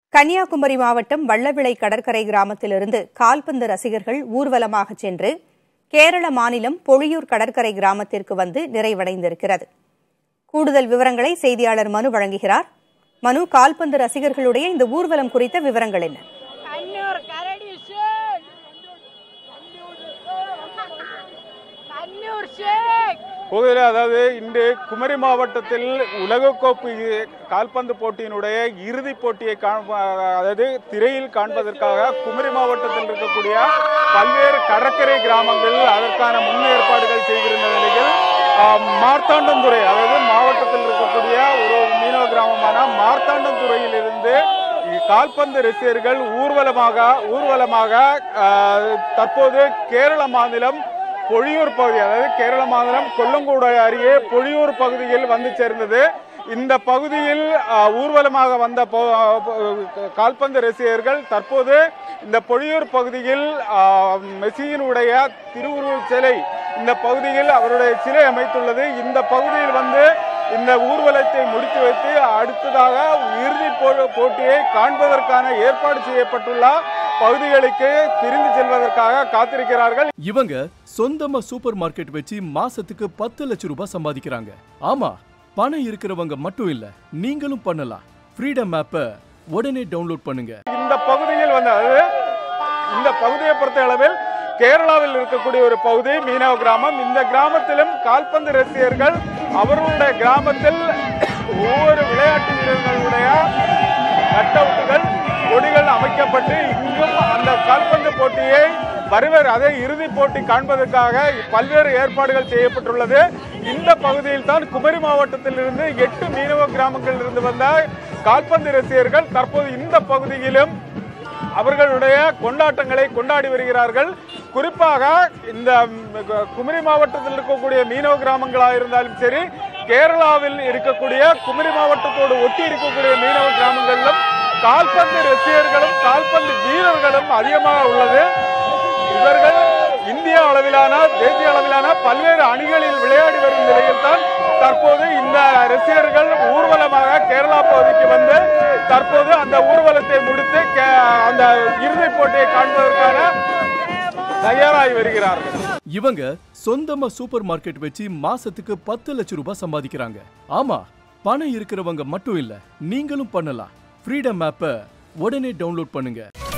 கன்னியாகுமரி மாவட்டம் வள்ளவிளை கடற்கரை கிராமத்திலிருந்து கால்பந்து ரசிகர்கள் ஊர்வலமாக சென்று கேரள மாநிலம் பொழியூர் கடற்கரை கிராமத்திற்கு வந்து நிறைவடைந்திருக்கிறது கூடுதல் விவரங்களை செய்தியாளர் மனு வழங்குகிறார் மனு கால்பந்து ரசிகர்களுடைய இந்த ஊர்வலம் குறித்த விவரங்கள் என்ன கண்ணூர் கரடி ஷேக் கண்ணூர் ஷேக் பொதுவில் அதாவது இன்று குமரி மாவட்டத்தில் உலகக்கோப்பு கால்பந்து போட்டியினுடைய இறுதிப் போட்டியை காண- அதாவது திரையில் காண்பதற்காக குமரி மாவட்டத்தில் இருக்கக்கூடிய பல்வேறு கடற்கரை கிராமங்கள் அதற்கான முன்னேற்பாடுகள் செய்திருந்த நிலையில் ஆஹ், மார்த்தாண்டந்துறை அதாவது மாவட்டத்தில் இருக்கக்கூடிய ஒரு மீனவ கிராமமான மார்த்தாண்டந்துறையில் இருந்து கால்பந்து ரசிகர்கள் ஊர்வலமாக ஊர்வலமாக ஆஹ், தற்போது கேரள மாநிலம் பொழியூர் பகுதி அதாவது கேரள மாநிலம் கொல்லங்கோடு அருகே பொழியூர் பகுதியில் வந்து சேர்ந்தது இந்த பகுதியில் அஹ், ஊர்வலமாக வந்த பொ- பொ- கால்பந்து ரசிகர்கள் தற்போது இந்த பொழியூர் பகுதியில் அஹ், மெஸ்ஸியினுடைய திருவுருவச் சிலை இந்த பகுதியில் அவருடைய சிலை அமைத்துள்ளது இந்த பகுதியில் வந்து இந்த ஊர்வலத்தை முடித்து வைத்து அடுத்ததாக இறுதிப் போ- போட்டியை காண்பதற்கான ஏற்பாடு செய்யப்பட்டுள்ள பகுதிகளுக்கு பிரிந்து செல்வதற்காக காத்திருக்கிறார்கள் இவங்க சொந்தமா சூப்பர் மார்க்கெட் வச்சு மாசத்துக்கு பத்து லட்சம் ரூபாய் சம்பாதிக்கிறாங்க ஆமா பணம் இருக்கிறவங்க மட்டும் இல்ல நீங்களும் பண்ணலாம் ஃப்ரீடம் ஆப்பை உடனே டவுன்லோட் பண்ணுங்க இந்த பகுதியில் வந்து அதாவது இந்த பகுதியை பொறுத்த அளவில் கேரளாவில் இருக்கக்கூடிய ஒரு பகுதி மீனவ கிராமம் இந்த கிராமத்திலும் கால்பந்து ரசிகர்கள் அவர்களுடைய கிராமத்தில் ஒவ்வொரு விளையாட்டு வீரர்களுடைய கட்டவுட்டுகள் கொடிகள் அமைக்கப்பட்டு இங்கும் அந்த கால்பந்து போட்டியை வருவர் அதை இறுதிப் போட்டி காண்பதற்காக பல்வேறு ஏற்பாடுகள் செய்யப்பட்டுள்ளது இந்த பகுதியில் தான் குமரி மாவட்டத்தில் இருந்து எட்டு மீனவ கிராமங்களில் இருந்து வந்த கால்பந்து ரசிகர்கள் தற்போது இந்த பகுதியிலும் அவர்களுடைய கொண்டாட்டங்களை கொண்டாடி வருகிறார்கள் குறிப்பாக இந்த ம், கு- குமரி மாவட்டத்தில் இருக்கக்கூடிய மீனவ கிராமங்களாக இருந்தாலும் சரி கேரளாவில் இருக்கக்கூடிய குமரி மாவட்டத்தோடு ஒட்டி இருக்கக்கூடிய மீனவ கிராமங்களிலும் கால்பந்து ரசிகர்களும் கால்பந்து வீரர்களும் அதிகமாக உள்ளது இவர்கள் இந்திய அளவிலான தேசிய அளவிலான பல்வேறு அணிகளில் விளையாடி வரும் நிலையில் தான் தற்போது இந்த ரசிகர்கள் ஊர்வலமாக கேரளா பகுதிக்கு வந்து தற்போது அந்த ஊர்வலத்தை முடித்து கே- அந்த இறுதிப் போட்டியை காண்பதற்கான தயாராகி வருகிறார்கள் இவங்க சொந்தமா சூப்பர் மார்க்கெட் வச்சு மாசத்துக்கு பத்து லட்சம் ரூபாய் சம்பாதிக்கிறாங்க ஆமா பணம் இருக்கிறவங்க மட்டும் இல்ல நீங்களும் பண்ணலாம் ஃப்ரீடம் ஆப்பை உடனே டவுன்லோட் பண்ணுங்க